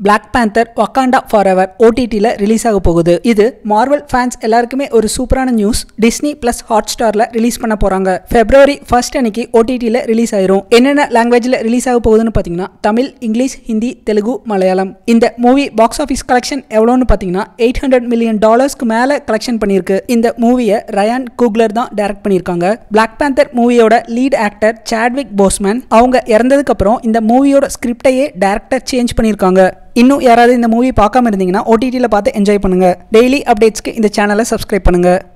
black Panther Wakanda forever எவர் ஓடிடியில் release ஆக போகுது இது மார்வல் ஃபேன்ஸ் எல்லாருக்குமே ஒரு சூப்பரான நியூஸ் டிஸ்னி பிளஸ் ஹாட் ஸ்டாரில் ரிலீஸ் பண்ண போகிறாங்க ஃபெப்ரவரி ஃபர்ஸ்ட் அன்னைக்கு ஓடிடியில் ரிலீஸ் ஆயிரும் என்னென்ன லாங்குவேஜில் ரிலீஸ் ஆக போகுதுன்னு பார்த்தீங்கன்னா தமிழ் இங்கிலீஷ் ஹிந்தி தெலுங்கு மலையாளம் இந்த மூவி பாக்ஸ் ஆஃபீஸ் கலெக்ஷன் எவ்வளோன்னு பார்த்தீங்கன்னா எயிட் ஹண்ட்ரட் மில்லியன் டாலர்ஸ்க்கு மேலே கலெக்ஷன் பண்ணியிருக்கு இந்த மூவியை ரயான் கூக்லர் தான் டைரக்ட் பண்ணியிருக்காங்க பிளாக் பேந்தர் மூவியோட லீட் ஆக்டர் சாட்விக் போஸ்மேன் அவங்க இறந்ததுக்கு அப்புறம் இந்த மூவியோட ஸ்கிரிப்டையே டேரக்டர் சேஞ்ச் பண்ணியிருக்காங்க இன்னும் யாராவது இந்த மூவி பார்க்காம இருந்தீங்கன்னா ஓடிடியில் பார்த்து என்ஜாய் பண்ணுங்க டெய்லி அப்டேட்ஸ்க்கு இந்த சேனலை சப்ஸ்கிரைப் பண்ணுங்க